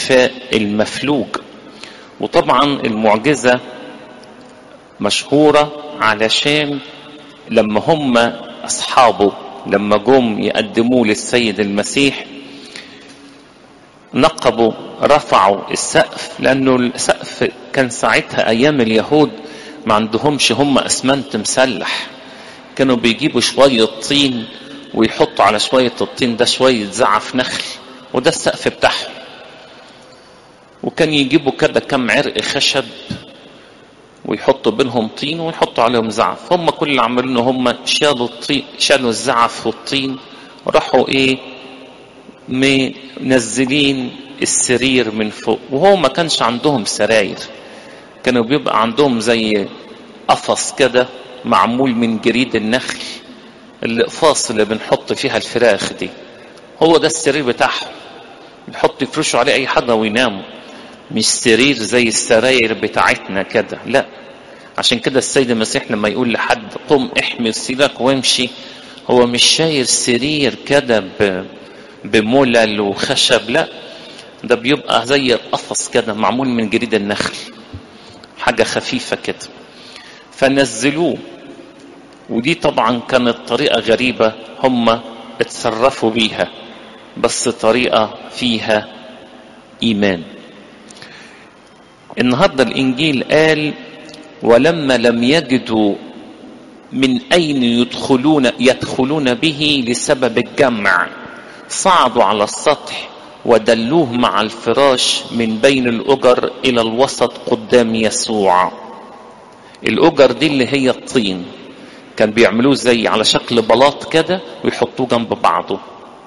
شفاء المفلوج وطبعا المعجزة مشهورة علشان لما هم أصحابه لما جم يقدموه للسيد المسيح نقبوا رفعوا السقف لأنه السقف كان ساعتها أيام اليهود ما عندهمش هم أسمنت مسلح كانوا بيجيبوا شوية طين ويحطوا على شوية الطين ده شوية زعف نخل وده السقف بتاعهم وكان يجيبوا كده كم عرق خشب ويحطوا بينهم طين ويحطوا عليهم زعف هم كل اللي عملوا هم شالوا الطين شالوا الزعف والطين وراحوا ايه منزلين السرير من فوق وهو ما كانش عندهم سراير كانوا بيبقى عندهم زي قفص كده معمول من جريد النخل الاقفاص اللي بنحط فيها الفراخ دي هو ده السرير بتاعهم يحط يفرشوا عليه اي حاجه ويناموا مش سرير زي السراير بتاعتنا كده لا عشان كده السيد المسيح لما يقول لحد قم احمل سريرك وامشي هو مش شاير سرير كده ب... بملل وخشب لا ده بيبقى زي القفص كده معمول من جريد النخل حاجة خفيفة كده فنزلوه ودي طبعا كانت طريقة غريبة هم اتصرفوا بيها بس طريقة فيها إيمان النهاردة الإنجيل قال ولما لم يجدوا من أين يدخلون يدخلون به لسبب الجمع صعدوا على السطح ودلوه مع الفراش من بين الأجر إلى الوسط قدام يسوع الأجر دي اللي هي الطين كان بيعملوه زي على شكل بلاط كده ويحطوه جنب بعضه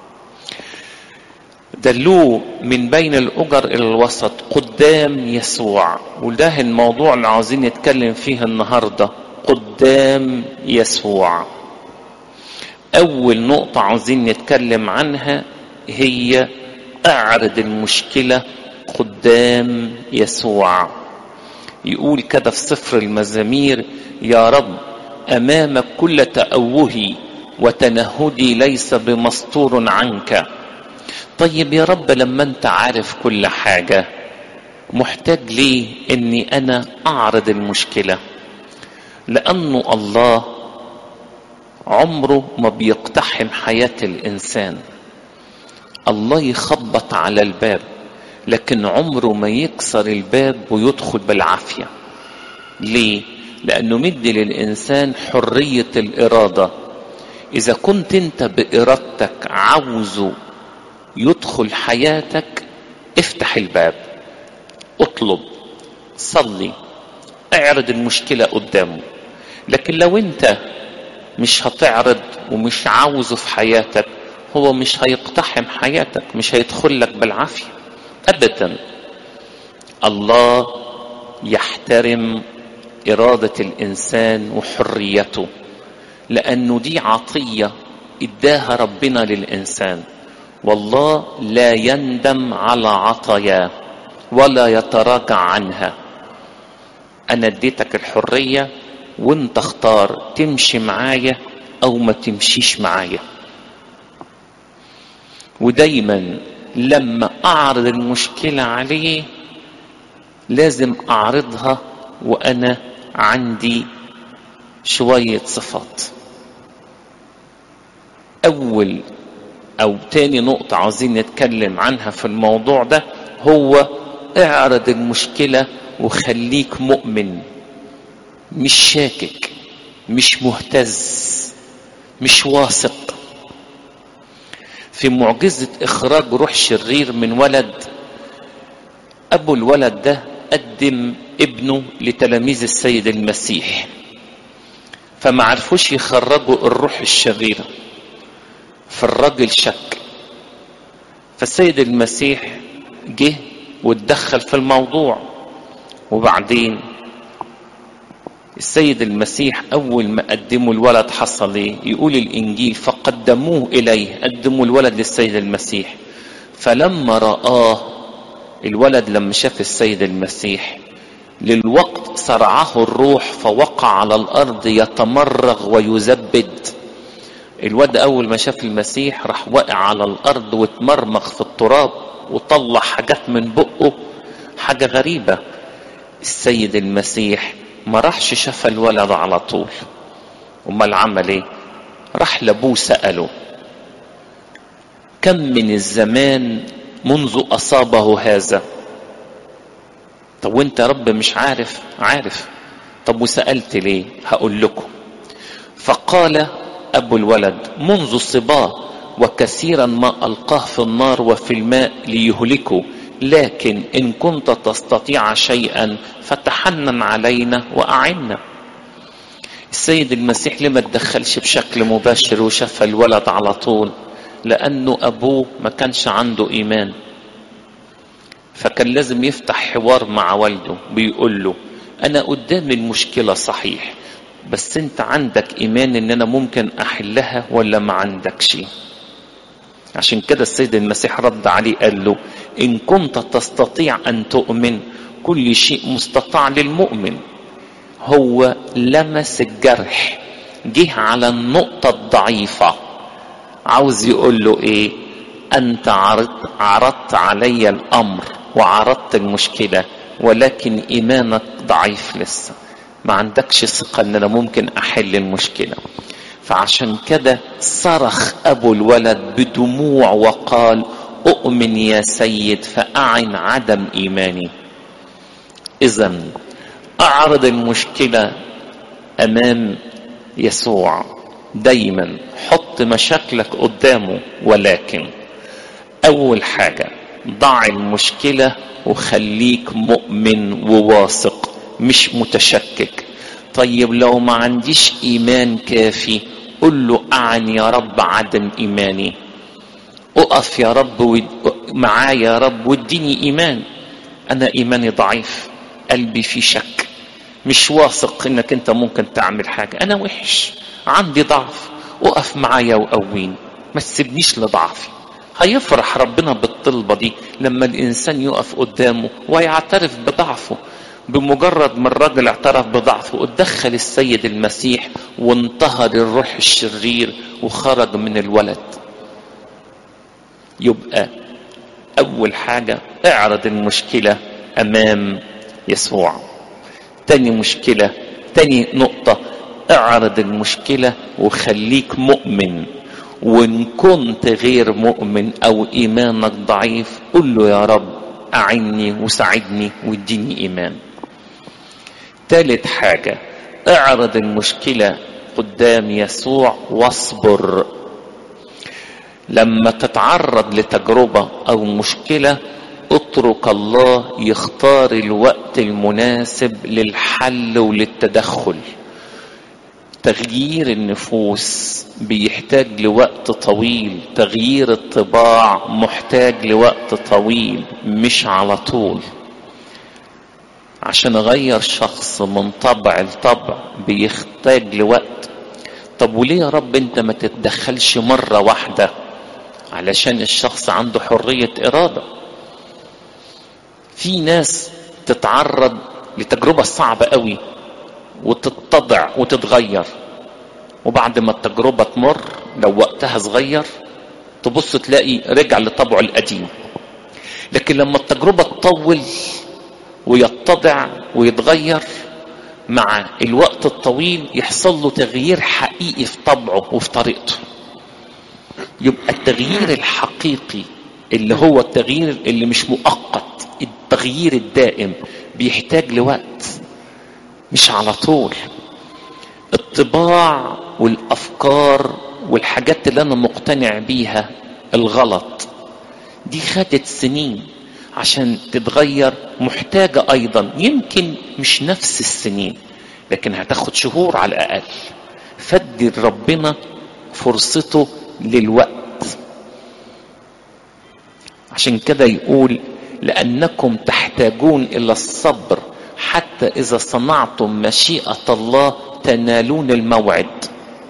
دلوه من بين الأجر إلى الوسط قدام يسوع وده الموضوع اللي عاوزين نتكلم فيه النهاردة قدام يسوع أول نقطة عاوزين نتكلم عنها هي أعرض المشكلة قدام يسوع يقول كده في سفر المزامير يا رب أمامك كل تأوهي وتنهدي ليس بمستور عنك طيب يا رب لما انت عارف كل حاجة محتاج ليه اني انا اعرض المشكلة لانه الله عمره ما بيقتحم حياة الانسان الله يخبط على الباب لكن عمره ما يكسر الباب ويدخل بالعافية ليه لانه مدي للانسان حرية الارادة اذا كنت انت بارادتك عاوزه يدخل حياتك افتح الباب اطلب صلي اعرض المشكلة قدامه لكن لو انت مش هتعرض ومش عاوزه في حياتك هو مش هيقتحم حياتك مش هيدخل لك بالعافية ابدا الله يحترم إرادة الإنسان وحريته لأنه دي عطية إداها ربنا للإنسان والله لا يندم على عطاياه ولا يتراجع عنها انا اديتك الحريه وانت اختار تمشي معايا او ما تمشيش معايا ودايما لما اعرض المشكله عليه لازم اعرضها وانا عندي شويه صفات اول او تاني نقطة عاوزين نتكلم عنها في الموضوع ده هو اعرض المشكلة وخليك مؤمن مش شاكك مش مهتز مش واثق في معجزة اخراج روح شرير من ولد ابو الولد ده قدم ابنه لتلاميذ السيد المسيح فما عرفوش يخرجوا الروح الشريره فالراجل شك فالسيد المسيح جه واتدخل في الموضوع وبعدين السيد المسيح اول ما قدموا الولد حصل ايه يقول الانجيل فقدموه اليه قدموا الولد للسيد المسيح فلما رآه الولد لما شاف السيد المسيح للوقت صرعه الروح فوقع على الارض يتمرغ ويزبد الواد اول ما شاف المسيح راح وقع على الارض واتمرمغ في التراب وطلع حاجات من بقه حاجة غريبة السيد المسيح ما راحش شاف الولد على طول امال عمل ايه راح لابوه سأله كم من الزمان منذ أصابه هذا طب وانت يا رب مش عارف عارف طب وسألت ليه هقول لكم فقال أبو الولد منذ صباه وكثيرا ما ألقاه في النار وفي الماء ليهلكه لكن إن كنت تستطيع شيئا فتحنن علينا وأعنا السيد المسيح لما تدخلش بشكل مباشر وشاف الولد على طول لأنه أبوه ما كانش عنده إيمان فكان لازم يفتح حوار مع والده بيقول له أنا قدامي المشكلة صحيح بس أنت عندك إيمان إن أنا ممكن أحلها ولا ما عندكش عشان كده السيد المسيح رد عليه قال له إن كنت تستطيع أن تؤمن كل شيء مستطاع للمؤمن هو لمس الجرح جه على النقطة الضعيفة عاوز يقول له ايه انت عرضت, عرضت علي الامر وعرضت المشكلة ولكن ايمانك ضعيف لسه ما عندكش ثقة ان انا ممكن احل المشكلة فعشان كده صرخ ابو الولد بدموع وقال اؤمن يا سيد فاعن عدم ايماني اذا اعرض المشكلة امام يسوع دايما حط مشاكلك قدامه ولكن اول حاجة ضع المشكلة وخليك مؤمن وواثق مش متشكك طيب لو ما عنديش ايمان كافي قل له اعن يا رب عدم ايماني اقف يا رب معايا يا رب واديني ايمان انا ايماني ضعيف قلبي في شك مش واثق انك انت ممكن تعمل حاجة انا وحش عندي ضعف اقف معايا وقويني ما تسيبنيش لضعفي هيفرح ربنا بالطلبة دي لما الانسان يقف قدامه ويعترف بضعفه بمجرد ما الراجل اعترف بضعفه اتدخل السيد المسيح وانتهر الروح الشرير وخرج من الولد يبقى اول حاجة اعرض المشكلة امام يسوع تاني مشكلة تاني نقطة اعرض المشكلة وخليك مؤمن وان كنت غير مؤمن او ايمانك ضعيف قل له يا رب اعني وساعدني واديني ايمان تالت حاجة اعرض المشكلة قدام يسوع واصبر لما تتعرض لتجربة او مشكلة اترك الله يختار الوقت المناسب للحل وللتدخل تغيير النفوس بيحتاج لوقت طويل تغيير الطباع محتاج لوقت طويل مش على طول عشان اغير شخص من طبع لطبع بيحتاج لوقت طب وليه يا رب انت ما تتدخلش مرة واحدة علشان الشخص عنده حرية ارادة في ناس تتعرض لتجربة صعبة قوي وتتضع وتتغير وبعد ما التجربة تمر لو وقتها صغير تبص تلاقي رجع لطبعه القديم لكن لما التجربة تطول ويتضع ويتغير مع الوقت الطويل يحصل له تغيير حقيقي في طبعه وفي طريقته يبقى التغيير الحقيقي اللي هو التغيير اللي مش مؤقت التغيير الدائم بيحتاج لوقت مش على طول الطباع والافكار والحاجات اللي انا مقتنع بيها الغلط دي خدت سنين عشان تتغير محتاجة ايضا يمكن مش نفس السنين لكن هتاخد شهور على الاقل فدي ربنا فرصته للوقت عشان كده يقول لانكم تحتاجون الى الصبر حتى اذا صنعتم مشيئه الله تنالون الموعد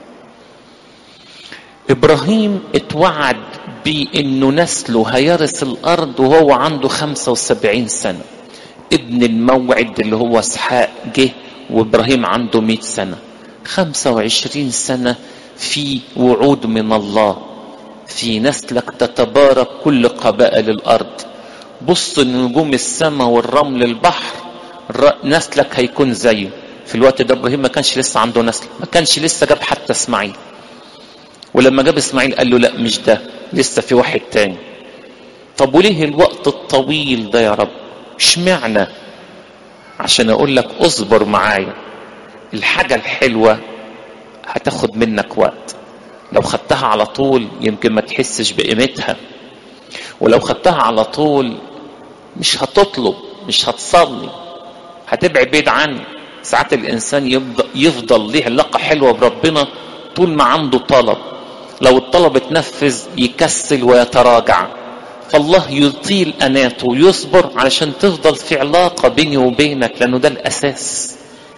ابراهيم اتوعد بانه نسله هيرث الارض وهو عنده 75 سنه ابن الموعد اللي هو اسحاق جه وابراهيم عنده 100 سنه 25 سنه في وعود من الله في نسلك تتبارك كل قبائل الارض بص نجوم السماء والرمل البحر نسلك هيكون زيه في الوقت ده ابراهيم ما كانش لسه عنده نسل ما كانش لسه جاب حتى اسماعيل ولما جاب اسماعيل قال له لا مش ده لسه في واحد تاني طب وليه الوقت الطويل ده يا رب اشمعنى عشان اقول لك اصبر معايا الحاجة الحلوة هتاخد منك وقت لو خدتها على طول يمكن ما تحسش بقيمتها ولو خدتها على طول مش هتطلب مش هتصلي هتبعد بعيد عني ساعات الانسان يفضل, يفضل ليه علاقة حلوة بربنا طول ما عنده طلب لو الطلب اتنفذ يكسل ويتراجع فالله يطيل اناته ويصبر علشان تفضل في علاقة بيني وبينك لانه ده الاساس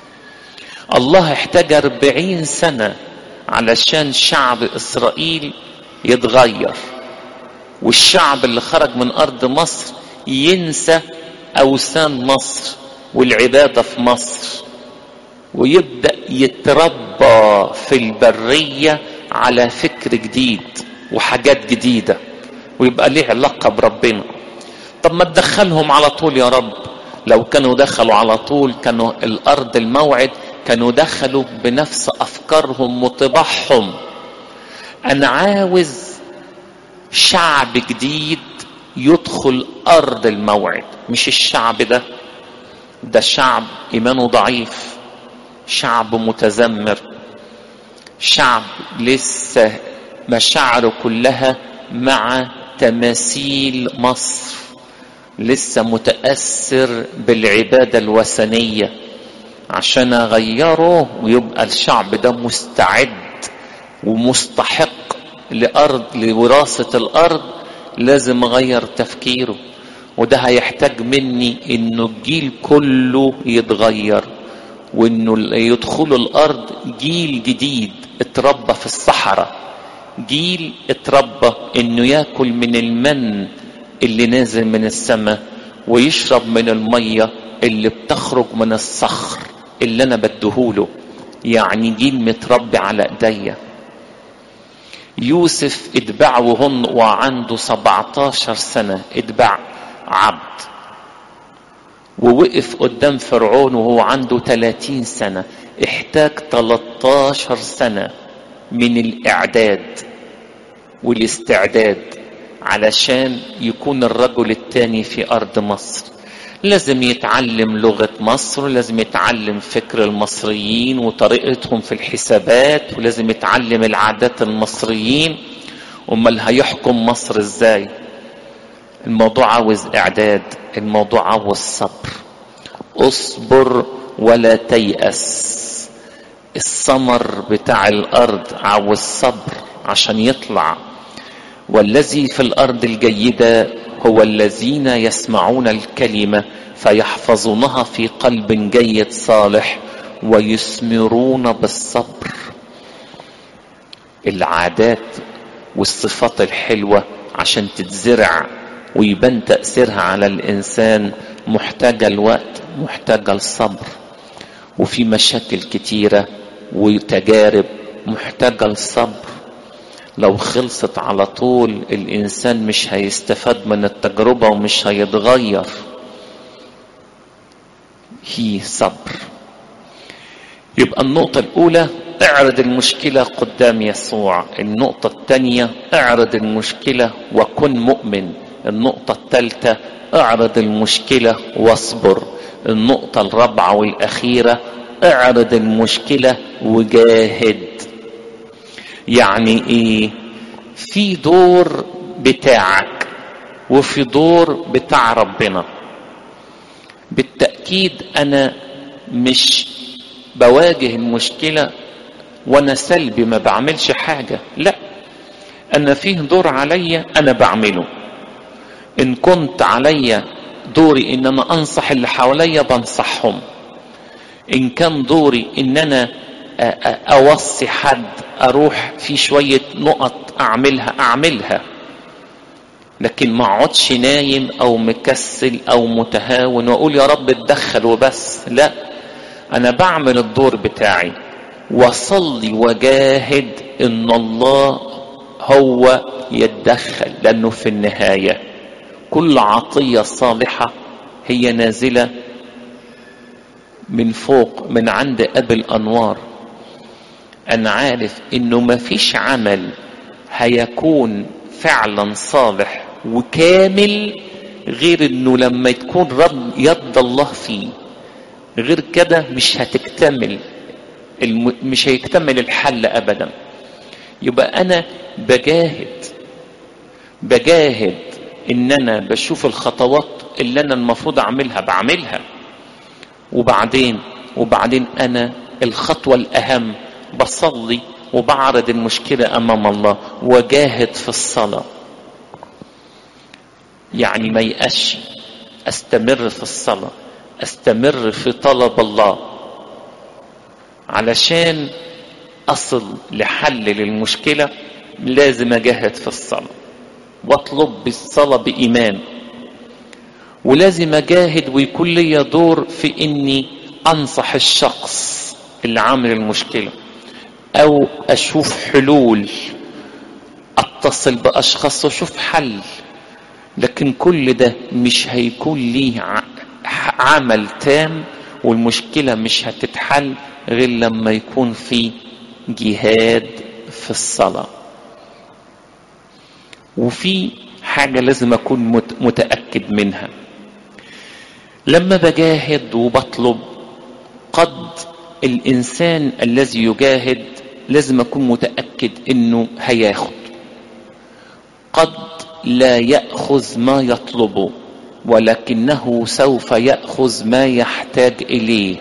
الله احتاج أربعين سنة علشان شعب إسرائيل يتغير والشعب اللي خرج من أرض مصر ينسى أوثان مصر والعبادة في مصر ويبدأ يتربى في البرية على فكر جديد وحاجات جديدة ويبقى ليه علاقة بربنا طب ما تدخلهم على طول يا رب لو كانوا دخلوا على طول كانوا الأرض الموعد كانوا دخلوا بنفس افكارهم وطباعهم انا عاوز شعب جديد يدخل ارض الموعد مش الشعب ده ده شعب ايمانه ضعيف شعب متذمر شعب لسه مشاعره كلها مع تماثيل مصر لسه متاثر بالعباده الوثنيه عشان اغيره ويبقى الشعب ده مستعد ومستحق لارض لوراثه الارض لازم اغير تفكيره وده هيحتاج مني انه الجيل كله يتغير وانه يدخلوا الارض جيل جديد اتربى في الصحراء جيل اتربى انه ياكل من المن اللي نازل من السماء ويشرب من الميه اللي بتخرج من الصخر اللي انا بديهوله يعني جيل متربي على ايديا يوسف اتباع وهن وعنده 17 سنة اتباع عبد ووقف قدام فرعون وهو عنده 30 سنة احتاج 13 سنة من الإعداد والاستعداد علشان يكون الرجل الثاني في أرض مصر لازم يتعلم لغة مصر لازم يتعلم فكر المصريين وطريقتهم في الحسابات ولازم يتعلم العادات المصريين امال هيحكم مصر ازاي الموضوع عاوز اعداد الموضوع عاوز صبر اصبر ولا تيأس الثمر بتاع الارض عاوز صبر عشان يطلع والذي في الارض الجيده هو الذين يسمعون الكلمه فيحفظونها في قلب جيد صالح ويثمرون بالصبر العادات والصفات الحلوه عشان تتزرع ويبان تاثيرها على الانسان محتاجه الوقت محتاجه الصبر وفي مشاكل كتيره وتجارب محتاجه الصبر لو خلصت على طول الانسان مش هيستفاد من التجربه ومش هيتغير هي صبر يبقى النقطة الأولى اعرض المشكلة قدام يسوع النقطة الثانية اعرض المشكلة وكن مؤمن النقطة الثالثة اعرض المشكلة واصبر النقطة الرابعة والأخيرة اعرض المشكلة وجاهد يعني ايه في دور بتاعك وفي دور بتاع ربنا بالتأكيد أنا مش بواجه المشكلة وأنا سلبي ما بعملش حاجة لا أنا فيه دور عليا أنا بعمله إن كنت عليا دوري إن أنا أنصح اللي حواليا بنصحهم إن كان دوري إن أنا أوصي حد أروح في شوية نقط أعملها أعملها لكن ما اقعدش نايم او مكسل او متهاون واقول يا رب اتدخل وبس لا انا بعمل الدور بتاعي وصلي وجاهد ان الله هو يتدخل لأنه في النهاية كل عطية صالحة هي نازلة من فوق من عند أبي الأنوار أنا عارف إنه ما فيش عمل هيكون فعلا صالح وكامل غير إنه لما تكون رب يد الله فيه غير كده مش هتكتمل الم... مش هيكتمل الحل أبدا يبقى أنا بجاهد بجاهد إن أنا بشوف الخطوات اللي أنا المفروض أعملها بعملها وبعدين وبعدين انا الخطوه الاهم بصلي وبعرض المشكله امام الله وجاهد في الصلاه يعني ما يقش استمر في الصلاه استمر في طلب الله علشان اصل لحل للمشكله لازم اجاهد في الصلاه واطلب بالصلاه بايمان ولازم اجاهد ويكون لي دور في اني انصح الشخص اللي عامل المشكله او اشوف حلول اتصل باشخاص واشوف حل لكن كل ده مش هيكون ليه عمل تام والمشكله مش هتتحل غير لما يكون في جهاد في الصلاه وفي حاجه لازم اكون متاكد منها لما بجاهد وبطلب قد الانسان الذي يجاهد لازم اكون متاكد انه هياخد قد لا ياخذ ما يطلبه ولكنه سوف ياخذ ما يحتاج اليه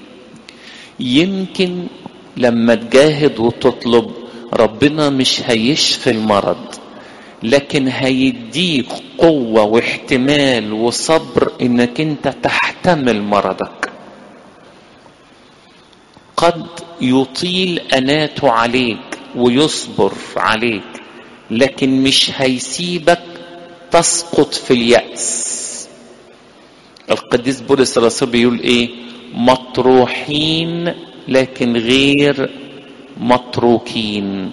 يمكن لما تجاهد وتطلب ربنا مش هيشفي المرض لكن هيديك قوة واحتمال وصبر انك انت تحتمل مرضك قد يطيل اناته عليك ويصبر عليك لكن مش هيسيبك تسقط في اليأس القديس بولس الرسول بيقول ايه مطروحين لكن غير متروكين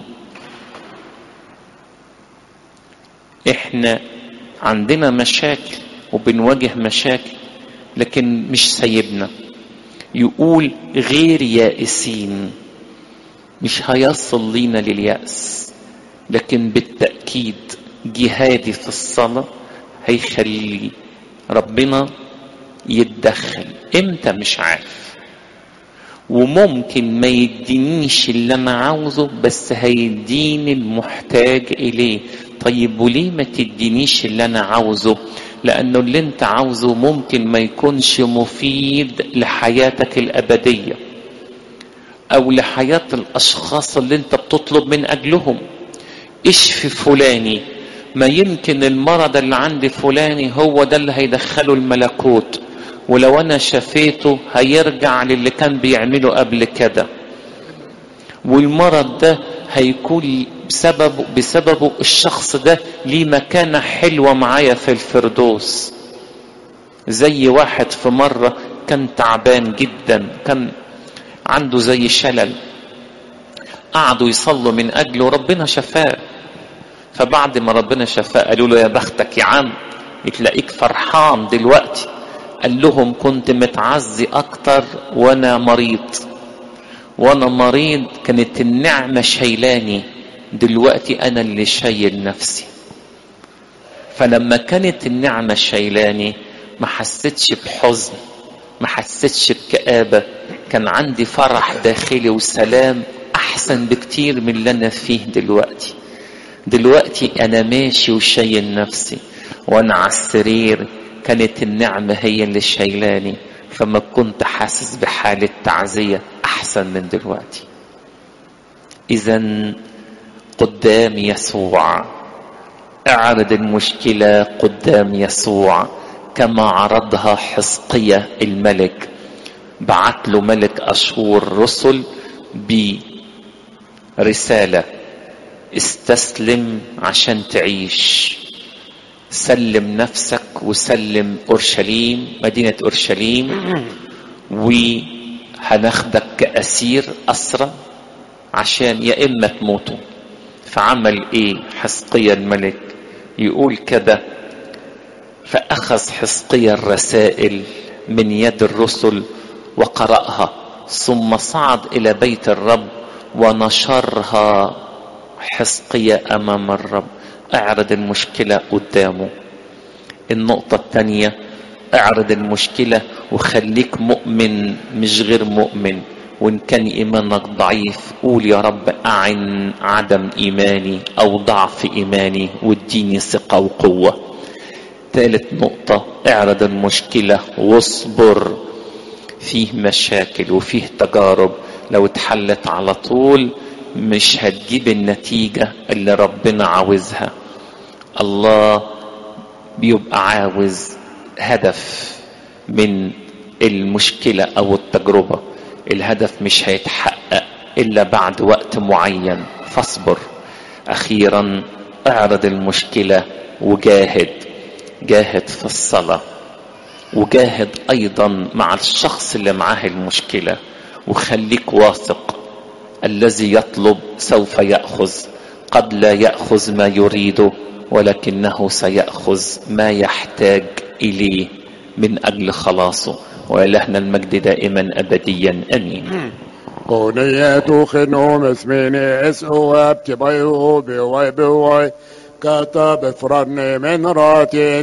احنا عندنا مشاكل وبنواجه مشاكل لكن مش سايبنا يقول غير يائسين مش هيصل لينا لليأس لكن بالتأكيد جهادي في الصلاة هيخلي ربنا يتدخل امتى مش عارف وممكن ما يدينيش اللي انا عاوزه بس هيديني المحتاج اليه طيب وليه ما تدينيش اللي انا عاوزه لانه اللي انت عاوزه ممكن ما يكونش مفيد لحياتك الابديه او لحياه الاشخاص اللي انت بتطلب من اجلهم اشفي فلاني ما يمكن المرض اللي عند فلاني هو ده اللي هيدخله الملكوت ولو انا شفيته هيرجع للي كان بيعمله قبل كده والمرض ده هيكون بسببه بسببه الشخص ده ليه مكانة حلوة معايا في الفردوس زي واحد في مرة كان تعبان جدا كان عنده زي شلل قعدوا يصلوا من أجله ربنا شفاه فبعد ما ربنا شفاه قالوا له يا بختك يا عم تلاقيك فرحان دلوقتي قال لهم كنت متعزي أكتر وأنا مريض وأنا مريض كانت النعمة شايلاني دلوقتي انا اللي شايل نفسي فلما كانت النعمة شايلاني ما حسيتش بحزن ما حسيتش بكآبة كان عندي فرح داخلي وسلام أحسن بكتير من اللي أنا فيه دلوقتي دلوقتي أنا ماشي وشايل نفسي وأنا على السرير كانت النعمة هي اللي شايلاني فما كنت حاسس بحالة تعزية أحسن من دلوقتي إذا قدام يسوع اعرض المشكلة قدام يسوع كما عرضها حزقية الملك بعت له ملك أشور رسل برسالة استسلم عشان تعيش سلم نفسك وسلم أورشليم مدينة أورشليم وهناخدك كأسير أسرى عشان يا إما تموتوا فعمل ايه حسقيا الملك يقول كده فأخذ حسقيا الرسائل من يد الرسل وقرأها ثم صعد إلى بيت الرب ونشرها حسقيا أمام الرب اعرض المشكلة قدامه النقطة الثانية اعرض المشكلة وخليك مؤمن مش غير مؤمن وإن كان إيمانك ضعيف قول يا رب أعن عدم إيماني أو ضعف إيماني واديني ثقة وقوة ثالث نقطة اعرض المشكلة واصبر فيه مشاكل وفيه تجارب لو اتحلت على طول مش هتجيب النتيجة اللي ربنا عاوزها الله بيبقى عاوز هدف من المشكلة أو التجربة الهدف مش هيتحقق إلا بعد وقت معين فاصبر أخيرا اعرض المشكلة وجاهد جاهد في الصلاة وجاهد أيضا مع الشخص اللي معاه المشكلة وخليك واثق الذي يطلب سوف يأخذ قد لا يأخذ ما يريده ولكنه سيأخذ ما يحتاج إليه من أجل خلاصه وإلهنا المجد دائما أبديا أمين قونية خنوم اسميني اسعو ابتبيو بواي بواي كتب فرني من راتي